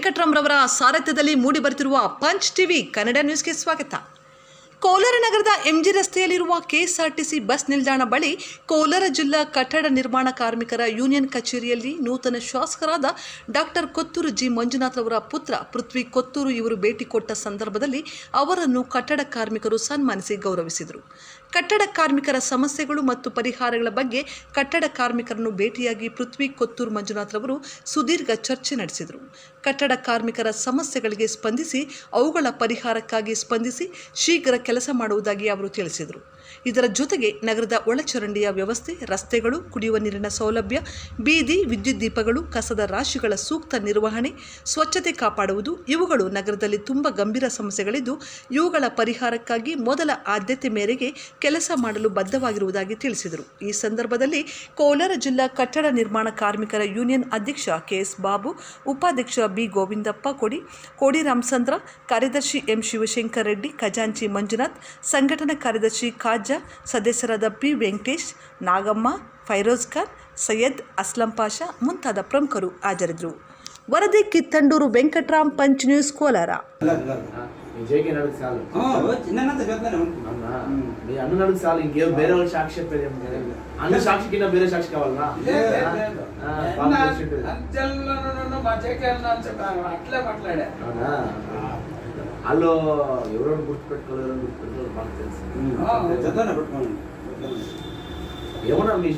ವೆಂಕಟ್ರಾಮ್ರವರ ಸಾರಥ್ಯದಲ್ಲಿ ಮೂಡಿಬರುತ್ತಿರುವ Punch TV Kannada ನ್ಯೂಸ್ಗೆ ಸ್ವಾಗತ ಕೋಲಾರ ನಗರದ ಎಂಜಿ ರಸ್ತೆಯಲ್ಲಿರುವ ಕೆಎಸ್ಆರ್ಟಿಸಿ ಬಸ್ ನಿಲ್ದಾಣ ಬಳಿ ಕೋಲಾರ ಜಿಲ್ಲಾ ಕಟ್ಟಡ ನಿರ್ಮಾಣ ಕಾರ್ಮಿಕರ ಯೂನಿಯನ್ ಕಚೇರಿಯಲ್ಲಿ ನೂತನ ಶಾಸಕರಾದ ಡಾಕ್ಟರ್ ಕೊತ್ತೂರು ಜಿ ಮಂಜುನಾಥ್ ಅವರ ಪುತ್ರ ಪೃಥ್ವಿ ಕೊತ್ತೂರು ಇವರು ಭೇಟಿ ಕೊಟ್ಟ ಸಂದರ್ಭದಲ್ಲಿ ಅವರನ್ನು ಕಟ್ಟಡ ಕಾರ್ಮಿಕರು ಸನ್ಮಾನಿಸಿ ಗೌರವಿಸಿದರು ಕಟ್ಟಡ ಕಾರ್ಮಿಕರ ಸಮಸ್ಯೆಗಳು ಮತ್ತು ಪರಿಹಾರಗಳ ಬಗ್ಗೆ ಕಟ್ಟಡ ಕಾರ್ಮಿಕರನ್ನು ಭೇಟಿಯಾಗಿ ಪೃಥ್ವಿ ಕೊತ್ತೂರು ಮಂಜುನಾಥ್ ರವರು ಸುದೀರ್ಘ ಚರ್ಚೆ ನಡೆಸಿದರು ಕಟ್ಟಡ ಕಾರ್ಮಿಕರ ಸಮಸ್ಯೆಗಳಿಗೆ ಸ್ಪಂದಿಸಿ ಅವುಗಳ ಪರಿಹಾರಕ್ಕಾಗಿ ಸ್ಪಂದಿಸಿ ಶೀಘ್ರ ಕೆಲಸ ಮಾಡುವುದಾಗಿ ಅವರು ತಿಳಿಸಿದರು ಇದರ ಜೊತೆಗೆ ನಗರದ ಒಳಚರಂಡಿಯ ವ್ಯವಸ್ಥೆ ರಸ್ತೆಗಳು ಕುಡಿಯುವ ನೀರಿನ ಸೌಲಭ್ಯ ಬೀದಿ ವಿದ್ಯುತ್ ದೀಪಗಳು ಕಸದ ರಾಶಿಗಳ ಸೂಕ್ತ ನಿರ್ವಹಣೆ ಸ್ವಚ್ಛತೆ ಕಾಪಾಡುವುದು ಇವುಗಳು ನಗರದಲ್ಲಿ ತುಂಬ ಗಂಭೀರ ಸಮಸ್ಯೆಗಳಿದ್ದು ಇವುಗಳ ಪರಿಹಾರಕ್ಕಾಗಿ ಮೊದಲ ಆದ್ಯತೆ ಮೇರೆಗೆ ಕೆಲಸ ಮಾಡಲು ಬದ್ಧವಾಗಿರುವುದಾಗಿ ತಿಳಿಸಿದರು ಈ ಸಂದರ್ಭದಲ್ಲಿ ಕೋಲಾರ ಜಿಲ್ಲಾ ಕಟ್ಟಡ ನಿರ್ಮಾಣ ಕಾರ್ಮಿಕರ ಯೂನಿಯನ್ ಅಧ್ಯಕ್ಷ ಕೆಎಸ್ ಬಾಬು ಉಪಾಧ್ಯಕ್ಷ ಬಿ ಗೋವಿಂದಪ್ಪ ಕೊಡಿ ಕೋಡಿ ರಾಮಚಂದ್ರ ಕಾರ್ಯದರ್ಶಿ ಎಂ ಶಿವಶಂಕರ್ ರೆಡ್ಡಿ ಖಜಾಂಚಿ ಮಂಜುನಾಥ್ ಸಂಘಟನಾ ಕಾರ್ಯದರ್ಶಿ ಖಾಜಾ ಸದಸ್ಯರಾದ ಪಿ ವೆಂಕಟೇಶ್ ನಾಗಮ್ಮ ಫೈರೋಜ್ ಖಾನ್ ಸೈಯದ್ ಅಸ್ಲಂ ಪಾಷಾ ಮುಂತಾದ ಪ್ರಮುಖರು ಹಾಜರಿದ್ದರು ವರದಿ ಕಿತ್ತಂಡೂರು ವೆಂಕಟ್ರಾಮ್ ಪಂಚ್ న్యూస్ కోలార విజయ్కి నడుగు చాలు చిన్నంత చెప్తాను అన్నా మీ అన్న నడుగు చాలు ఇంకేం వేరే వాళ్ళు సాక్షి చెప్పేది ఏం లేదు. అన్న సాక్షి కింద వేరే సాక్షి కావాలనా ఆ, పాపం చేసిండు. అట్లే మాట్లాడా అవునా వాళ్ళు ఎవరెవరు గుర్తుపెట్టుకోలేరు గుర్తుపెట్టుకోలేరు మాకు తెలుసు చెప్తాను పెట్టుకోండి ఏమన్నా మీ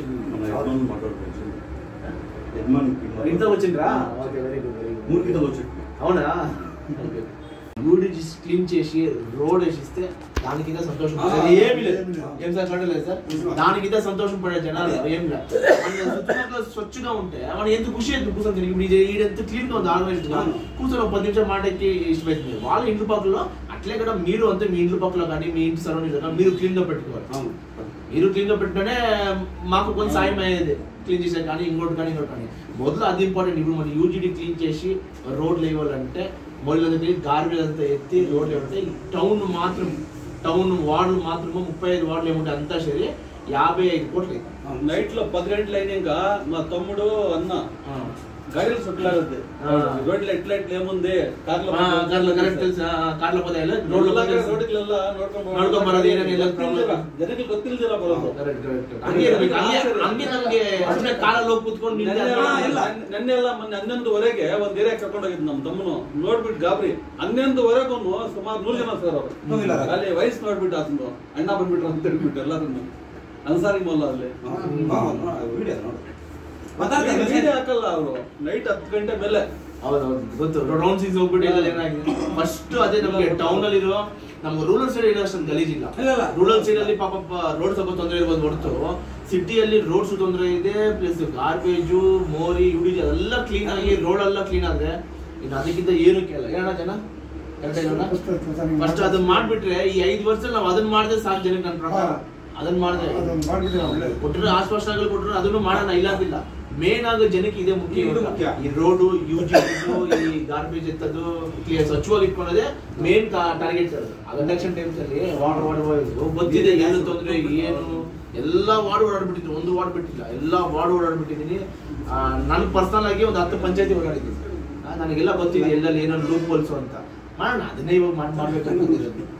ఇంట్లో వచ్చిండ్రా okay very good very good అవునా యూడిజి క్లీన్ చేసి రోడ్ వేసిస్తే దానికి ఇదే సంతోషం ఆ, పడేది ఏమీ లేదు ఏమీ లేదు. ఏం సార్ చూడలేదు సార్ దానికి ఇదే సంతోషం పడే జనాలు ఏం లేదు మన చుట్టుపక్కల స్వచ్ఛగా ఉంటే మనం ఎంత ఖుషి ఎందుకు కూర్చొని తిరిగి ఇప్పుడు ఇది ఎంత క్లీన్ గా ఉంది ఆర్గనైజ్డ్ గా అవును. కూర్చొని ఒక పది నిమిషాలు మాటకి ఇష్టపెట్టింది వాళ్ళ ఇంటి పక్కలో అట్లే కూడా మీరు అంతే మీ ఇంటి పక్కలో కానీ మీ ఇంటి సరౌండింగ్స్ కానీ మీరు క్లీన్ గా పెట్టుకోవాలి అవును. మీరు క్లీన్ గా పెట్టుకుంటే మాకు కొంత సాయం అయ్యేది క్లీన్ చేసే కానీ ఇంకోటి కానీ ఇంకోటి కానీ మొదలు అది ఇంపార్టెంట్ ఇప్పుడు మన యూజీడీ క్లీన్ చేసి రోడ్లు వేయాలంటే మొదలు గార్బేజ్ అంతా ఎత్తి రోడ్లు వేయాలంటే టౌన్ మాత్రం టౌన్ వార్డులు మాత్రమే ముప్పై ఐదు వార్డులు ఏముంటాయి అంతా సరే యాభై ఐదు కోట్లు అయింది. నైట్ లో పది గంటలు అయినాక మా తమ్ముడు అన్న ఆ. గాడిలో చుట్టలాగుద్ది ఆ. రోడ్లు ఎట్లా ఎట్లా ఏముంది కార్లో ఆ, కార్లో కరెక్ట్ తెలుసు ఆ, కార్లో పోతే రోడ్లో రోడ్ల రోడ్డుకెళ్ళ ನೋಡ್ಕೊಂಡ್ ಬರೋದು ಏನೇನ್ ಇಲ್ಲ problem. ಜನಕ್ಕೆ ಗೊತ್ತಿಲ್ದಿರ ಬರೋದು ಕರೆಕ್ಟ್ ಕರೆಕ್ಟ್ ಹಂಗೆ ಇರ್ಬೇಕು ಹಂಗೆ ಹಂಗೆ ನಮ್ಗೆ ಸುಮ್ಮನೆ ಕಾರಲ್ಲಿ ಹೋಗಿ ಕೂತ್ಕೊಂಡು ನಿಂತೆ ಅದ್ ಮಾಡೋದು ಇಲ್ಲ. ನೆನ್ನೆಲ್ಲ ಮೊನ್ನೆ ಹನ್ನೊಂದುವರೆಗೆ ಒಂದ್ ಏರಿಯಾ ಕರ್ಕೊಂಡು ಹೋಗಿದ್ ನಮ್ ತಮ್ಮನು ನೋಡ್ಬಿಟ್ಟು ಗಾಬರಿ ಹನ್ನೊಂದುವರೆಗೂ ಸುಮಾರು ನೂರು ಜನ ಸರ್ ಅವರು ಹೋಗಿಲ್ಲ. ಅಲ್ಲಿ ವಯಸ್ಸು ನೋಡ್ಬಿಟ್ಟು ಆತಂದು ಅಣ್ಣ ಬಂದ್ಬಿಟ್ರು ಅಂತ ಹೇಳ್ಬಿಟ್ಟು ಎಲ್ಲರನ್ನು ಅನ್ಸಾರಿ ಮೊಲ್ಲ ಅಲ್ಲಿ ವಿಡಿಯೋ ನೋಡಿ ವೀಡಿಯೋ ಹಾಕಲ್ಲ ಅವರು ನೈಟ್ ಹತ್ತು ಗಂಟೆ ಮೇಲೆ ಹೌದೌದು ಗೊತ್ತು ರೌಂಡ್ ಸೀಸ್ ಹೋಗ್ಬಿಟ್ಟು ಎಲ್ಲ ಏನಾಗಿದೆ ಫಸ್ಟ್ ಅದೇ ನಮಗೆ ಟೌನ್ ಅಲ್ಲಿ ಇರೋ ನಮ್ಗೆ ರೂರಲ್ ಸೈಡ್ ಇರೋ ಅಷ್ಟೊಂದು ಗಲೀಜಿಲ್ಲ ಇಲ್ಲ, ಇಲ್ಲ. ರೂರಲ್ ಸೈಡ್ ಅಲ್ಲಿ ಪಾಪ ರೋಡ್ ಸ್ವಲ್ಪ ತೊಂದರೆ ಇರ್ಬೋದು ಹೊರತು ಸಿಟಿಯಲ್ಲಿ ರೋಡ್ಸ್ ತೊಂದರೆ ಇದೆ ಪ್ಲಸ್ ಗಾರ್ಬೇಜು ಮೋರಿ ಯುಡಿಜಿ ಎಲ್ಲ ಕ್ಲೀನ್ ಆಗಿ ರೋಡ್ ಎಲ್ಲ ಕ್ಲೀನ್ ಆದ್ರೆ ಇನ್ನು ಅದಕ್ಕಿಂತ ಏನು ಕೇಳಲ್ಲ ಏನಣ್ಣ ಜನ ಫಸ್ಟ್ ಅದನ್ನ ಮಾಡ್ಬಿಟ್ರೆ ಈ ಐದು ವರ್ಷದಲ್ಲಿ ನಾವು ಅದನ್ನ ಮಾಡಿದ್ರೆ ಸಾಕು ಜನಕ್ಕೆ ನನ್ನ ಪ್ರಕಾರ ಹಾ. ಅದನ್ನ ಮಾಡಿದ್ರೆ ಅದನ್ನ ಮಾಡ್ಬಿಟ್ರೆ ಒಳ್ಳೇದು. ಕೊಟ್ಟರೆ ಆಶ್ವಾಸನೆಗಳು ಕೊಟ್ಟರೆ ಅದನ್ನು ಮಾಡೋಣ ಇಲ್ಲ ಅಂತಿಲ್ಲ ಮೇನ್ ಆಗ ಜನಕ್ಕೆ ಇದೇ ಮುಖ್ಯ ಇದು ಇವಾಗ. ಮುಖ್ಯ. ಈ ರೋಡು ಯೂಜಿ ಈ ಗಾರ್ಬೇಜ್ ಎತ್ತದು ಕ್ಲಿಯರ್ ಸ್ವಚ್ಛವಾಗಿ ಇಟ್ಕೊಳ್ಳೋದೇ ಮೇನ್ ಟಾರ್ಗೆಟ್ ಇರೋದು ಅದು ಇಂಡಕ್ಷನ್ ಟೈಮ್ಸ್ ಅಲ್ಲಿ ವಾಟರ್ ವಾಟರ್ ಗೊತ್ತಿದೆ ಏನು ತೊಂದರೆ ಏನು ಎಲ್ಲ ವಾರ್ಡ್ ಓಡಾಡ್ಬಿಟ್ಟಿದ್ರು ಒಂದು ವಾರ್ಡ್ ಬಿಟ್ಟಿಲ್ಲ ಎಲ್ಲ ವಾರ್ಡ್ ಓಡಾಡ್ಬಿಟ್ಟಿದ್ದೀನಿ ನಾನು ಪರ್ಸನಲ್ ಆಗಿ ಒಂದು ಹತ್ತು ಪಂಚಾಯತಿ ಓಡಾಡಿದ್ದೀನಿ ಆ, ನನಗೆಲ್ಲ ಗೊತ್ತಿದೆ ಎಲ್ಲಲ್ಲಿ ಏನೋ ಲೂಪ್ ಹೋಲ್ಸು ಅಂತ ಮಾಡೋಣ ಅದನ್ನೇ ಇವಾಗ ಮಾಡಿ ಮಾಡ್ಬೇಕು ಅನ್ಕೊಂಡಿರೋದು